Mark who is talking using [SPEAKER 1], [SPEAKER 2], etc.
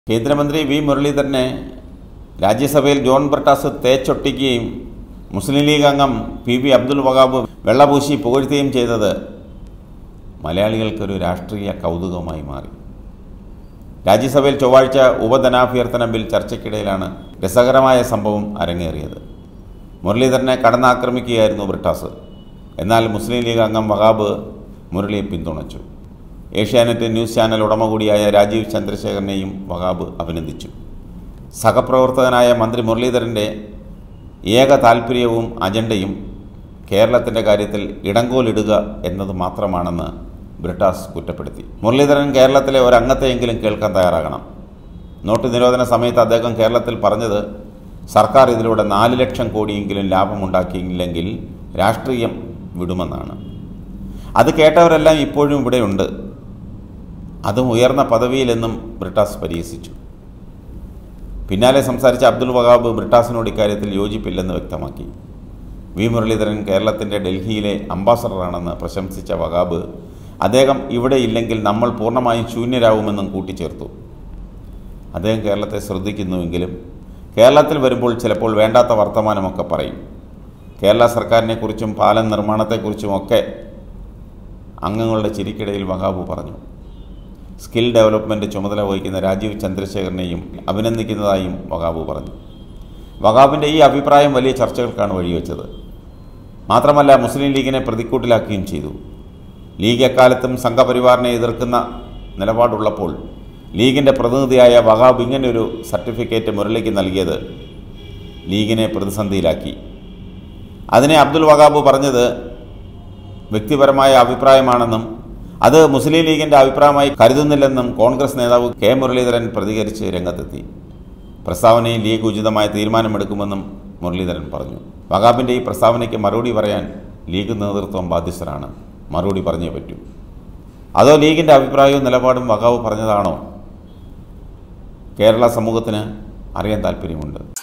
[SPEAKER 1] കേന്ദ്രമന്ത്രി വി മുരളീധരനെ രാജ്യസഭയിൽ ജോൺ ബ്രിട്ടാസ് തേച്ചൊട്ടിക്കുകയും മുസ്ലിം ലീഗ് അംഗം പി വി അബ്ദുൽ വഹാബ് വെള്ളപൂശി പുകഴ്ത്തുകയും ചെയ്തത് മലയാളികൾക്കൊരു രാഷ്ട്രീയ കൗതുകമായി മാറി രാജ്യസഭയിൽ ചൊവ്വാഴ്ച ഉപധനാഭ്യർത്ഥന ബിൽ ചർച്ചയ്ക്കിടയിലാണ് രസകരമായ സംഭവം അരങ്ങേറിയത് മുരളീധരനെ കടന്നാക്രമിക്കുകയായിരുന്നു ബ്രിട്ടാസ് എന്നാൽ മുസ്ലിം ലീഗ് അംഗം വഹാബ് മുരളിയെ പിന്തുണച്ചു ഏഷ്യാനെറ്റ് ന്യൂസ് ചാനൽ ഉടമ കൂടിയായ രാജീവ് ചന്ദ്രശേഖരനെയും വഹാബ് അഭിനന്ദിച്ചു സഹപ്രവർത്തകനായ മന്ത്രി മുരളീധരൻ്റെ ഏക താൽപ്പര്യവും അജണ്ടയും കേരളത്തിൻ്റെ കാര്യത്തിൽ ഇടങ്കോലിടുക എന്നത് മാത്രമാണെന്ന് ബ്രിട്ടാസ് കുറ്റപ്പെടുത്തി മുരളീധരൻ കേരളത്തിലെ ഒരംഗത്തെയെങ്കിലും കേൾക്കാൻ തയ്യാറാകണം നോട്ട് നിരോധന സമയത്ത് അദ്ദേഹം കേരളത്തിൽ പറഞ്ഞത് സർക്കാർ ഇതിലൂടെ നാല് ലക്ഷം കോടിയെങ്കിലും ലാഭമുണ്ടാക്കിയില്ലെങ്കിൽ രാഷ്ട്രീയം വിടുമെന്നാണ് അത് കേട്ടവരെല്ലാം ഇപ്പോഴും ഇവിടെയുണ്ട് അതും ഉയർന്ന പദവിയിലെന്നും ബ്രിട്ടാസ് പരിഹസിച്ചു പിന്നാലെ സംസാരിച്ച അബ്ദുൽ വഹാബ് ബ്രിട്ടാസിനോട് ഇക്കാര്യത്തിൽ യോജിപ്പില്ലെന്ന് വ്യക്തമാക്കി വി മുരളീധരൻ കേരളത്തിൻ്റെ ഡൽഹിയിലെ അംബാസഡറാണെന്ന് പ്രശംസിച്ച വഹാബ് അദ്ദേഹം ഇവിടെ ഇല്ലെങ്കിൽ നമ്മൾ പൂർണ്ണമായും ശൂന്യരാകുമെന്നും കൂട്ടിച്ചേർത്തു അദ്ദേഹം കേരളത്തെ ശ്രദ്ധിക്കുന്നുവെങ്കിലും കേരളത്തിൽ വരുമ്പോൾ ചിലപ്പോൾ വേണ്ടാത്ത വർത്തമാനമൊക്കെ പറയും കേരള സർക്കാരിനെക്കുറിച്ചും പാലം നിർമ്മാണത്തെക്കുറിച്ചുമൊക്കെ അംഗങ്ങളുടെ ചിരിക്കിടയിൽ വഹാബ് പറഞ്ഞു സ്കിൽ ഡെവലപ്മെൻറ്റ് ചുമതല വഹിക്കുന്ന രാജീവ് ചന്ദ്രശേഖരനെയും അഭിനന്ദിക്കുന്നതായും വഹാബ് പറഞ്ഞു വഹാബിൻ്റെ ഈ അഭിപ്രായം വലിയ ചർച്ചകൾക്കാണ് വഴിവെച്ചത് മാത്രമല്ല മുസ്ലിം ലീഗിനെ പ്രതിക്കൂട്ടിലാക്കുകയും ചെയ്തു ലീഗ് എക്കാലത്തും സംഘപരിവാറിനെ എതിർക്കുന്ന നിലപാടുള്ളപ്പോൾ ലീഗിൻ്റെ പ്രതിനിധിയായ വഹാബ് ഇങ്ങനെയൊരു സർട്ടിഫിക്കറ്റ് മുരളിക്ക് നൽകിയത് ലീഗിനെ പ്രതിസന്ധിയിലാക്കി അതിനെ അബ്ദുൽ വഹാബ് പറഞ്ഞത് വ്യക്തിപരമായ അഭിപ്രായമാണെന്നും അത് മുസ്ലിം ലീഗിൻ്റെ അഭിപ്രായമായി കരുതുന്നില്ലെന്നും കോൺഗ്രസ് നേതാവ് കെ മുരളീധരൻ പ്രതികരിച്ച് രംഗത്തെത്തി പ്രസ്താവനയിൽ ലീഗ് ഉചിതമായ തീരുമാനമെടുക്കുമെന്നും മുരളീധരൻ പറഞ്ഞു വഹാബിൻ്റെ ഈ പ്രസ്താവനയ്ക്ക് മറുപടി പറയാൻ ലീഗ് നേതൃത്വം ബാധ്യസ്ഥരാണ് മറുപടി പറഞ്ഞേ പറ്റൂ അതോ ലീഗിൻ്റെ അഭിപ്രായവും നിലപാടും വഹാബ് പറഞ്ഞതാണോ കേരള സമൂഹത്തിന് അറിയാൻ താല്പര്യമുണ്ട്